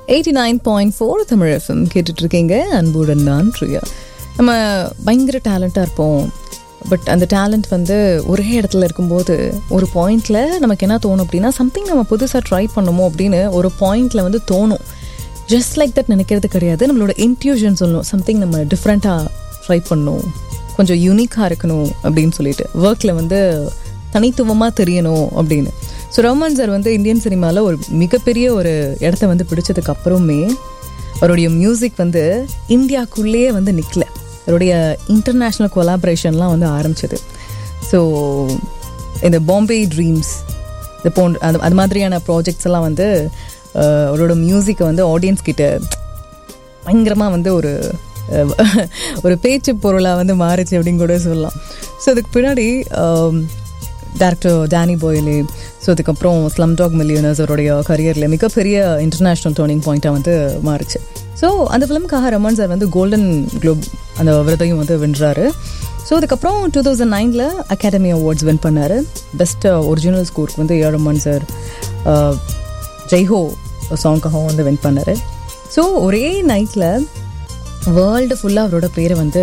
eighty nine point four Tamil FM கேட்டுட்டு இருக்கீங்க அன்புடன் நான் பிரியா நம்ம பயங்கர டேலண்டாக இருப்போம் பட் அந்த டேலண்ட் வந்து ஒரே இடத்துல இருக்கும்போது ஒரு பாயிண்டில் நமக்கு என்ன தோணும் அப்படின்னா சம்திங் நம்ம புதுசாக ட்ரை பண்ணுமோ அப்படின்னு ஒரு பாயிண்டில் வந்து தோணும் ஜஸ்ட் லைக் தட் நினைக்கிறது கிடையாது நம்மளோட இன்ட்யூஷன் சொல்லணும் சம்திங் நம்ம டிஃப்ரெண்ட்டாக ட்ரை பண்ணணும் கொஞ்சம் யூனிக்காக இருக்கணும் அப்படின்னு சொல்லிட்டு ஒர்க்கில் வந்து தனித்துவமாக தெரியணும் அப்படின்னு ஸோ ரோமன் சார் வந்து இந்தியன் சினிமாவில் ஒரு மிகப்பெரிய ஒரு இடத்த வந்து பிடிச்சதுக்கு அப்புறமே அவருடைய மியூசிக் வந்து இந்தியாக்குள்ளேயே வந்து நிற்கல அவருடைய இன்டர்நேஷ்னல் கொலாபரேஷன்லாம் வந்து ஆரம்பிச்சது ஸோ இந்த பாம்பே ட்ரீம்ஸ் இது போன்ற அது அது மாதிரியான ப்ராஜெக்ட்ஸ் எல்லாம் வந்து அஹ், அவரோட மியூசிக்கை வந்து ஆடியன்ஸ் கிட்ட பயங்கரமாக வந்து ஒரு அஹ், ஒரு பேச்சு பொருளாக வந்து மாறுச்சு அப்படின்னு கூட சொல்லலாம் ஸோ அதுக்கு பின்னாடி டேரக்டர் டேனி போயலி ஸோ அதுக்கப்புறம் ஸ்லம் டாக் மில்லியனர்ஸ் அவருடைய கரியரில் மிகப்பெரிய இன்டர்நேஷ்னல் டேர்னிங் பாயிண்ட்டாக வந்து மாறுச்சு ஸோ அந்த ஃபிலிம்காக ரமன் சார் வந்து கோல்டன் குளோப் அந்த விருதையும் வந்து வென்றாரு ஸோ அதுக்கப்புறம் டூ தௌசண்ட் நைனில் அகாடமி அவார்ட்ஸ் வின் பண்ணார் பெஸ்ட் ஒரிஜினல் ஸ்கோருக்கு வந்து ஏ ரமன் சார் ஜெய்ஹோ சாங்காகவும் வந்து வின் பண்ணார் ஸோ ஒரே நைட்டில் வேர்ல்டு ஃபுல்லாக அவரோட பேரை வந்து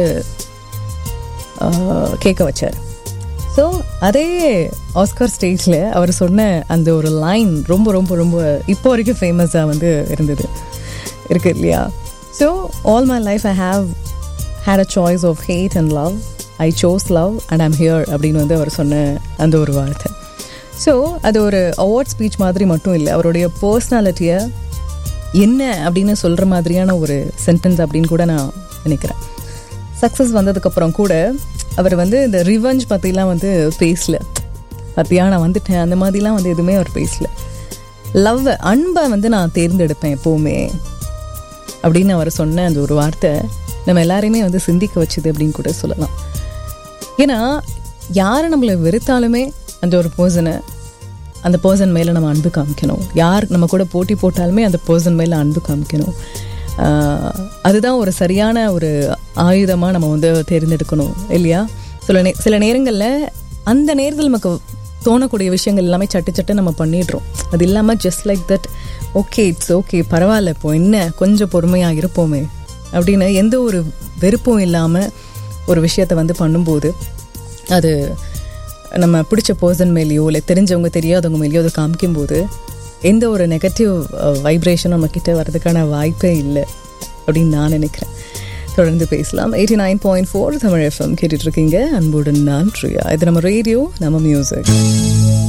ஆஹ், கேட்க வச்சார் ஸோ அதே ஆஸ்கர் ஸ்டேஜில் அவர் சொன்ன அந்த ஒரு லைன் ரொம்ப ரொம்ப ரொம்ப இப்போ வரைக்கும் ஃபேமஸாக வந்து இருந்தது இருக்கு இல்லையா so all my life I have had a choice of hate and love I chose love and I'm here அப்படின்னு வந்து அவர் சொன்ன அந்த ஒரு வார்த்தை ஸோ அது ஒரு அவார்ட் ஸ்பீச் மாதிரி மட்டும் இல்லை அவருடைய பர்சனாலிட்டியை என்ன அப்படின்னு சொல்கிற மாதிரியான ஒரு சென்டென்ஸ் அப்படின்னு கூட நான் நினைக்கிறேன் சக்ஸஸ் வந்ததுக்கப்புறம் கூட அவர் வந்து இந்த ரிவெஞ்ச் பற்றிலாம் வந்து பேசல பத்தியா நான் வந்துட்டேன் அந்த மாதிரிலாம் வந்து எதுவுமே அவர் பேசல லவ் அன்பை வந்து நான் தேர்ந்தெடுப்பேன் எப்போவுமே அப்படின்னு அவர் சொன்ன அந்த ஒரு வார்த்தை நம்ம எல்லாரையுமே வந்து சிந்திக்க வச்சுது அப்படின்னு கூட சொல்லலாம் ஏன்னா யார் நம்மளை வெறுத்தாலுமே அந்த ஒரு பர்சனை அந்த பர்சன் மேலே நம்ம அன்பு காமிக்கணும் யார் நம்ம கூட போட்டி போட்டாலுமே அந்த பர்சன் மேலே அன்பு காமிக்கணும் ஆஹ் அதுதான் ஒரு சரியான ஒரு ஆயுதமாக நம்ம வந்து தேர்ந்தெடுக்கணும் இல்லையா சில நே சில நேரங்களில் அந்த நேரத்தில் நமக்கு தோணக்கூடிய விஷயங்கள் எல்லாமே சட்டு சட்டு நம்ம பண்ணிடுறோம் அது இல்லாமல் just like that okay it's okay பரவாயில்ல இப்போ என்ன கொஞ்சம் பொறுமையாக இருப்போமே அப்படின்னு எந்த ஒரு வெறுப்பும் இல்லாமல் ஒரு விஷயத்தை வந்து பண்ணும்போது அது நம்ம பிடிச்ச பர்சன் மேலேயோ இல்லை தெரிஞ்சவங்க தெரியாதவங்க மேலேயோ அதை காமிக்கும்போது எந்த ஒரு நெகட்டிவ் வைப்ரேஷனும் நம்ம கிட்ட வர்றதுக்கான வாய்ப்பே இல்லை அப்படின்னு நான் நினைக்கிறேன் தொடர்ந்து பேசலாம் eighty nine point four Tamil FM கேட்டுட்டு இருக்கீங்க அன்புடன் நான் ப்ரியா இது நம்ம ரேடியோ நம்ம மியூசிக்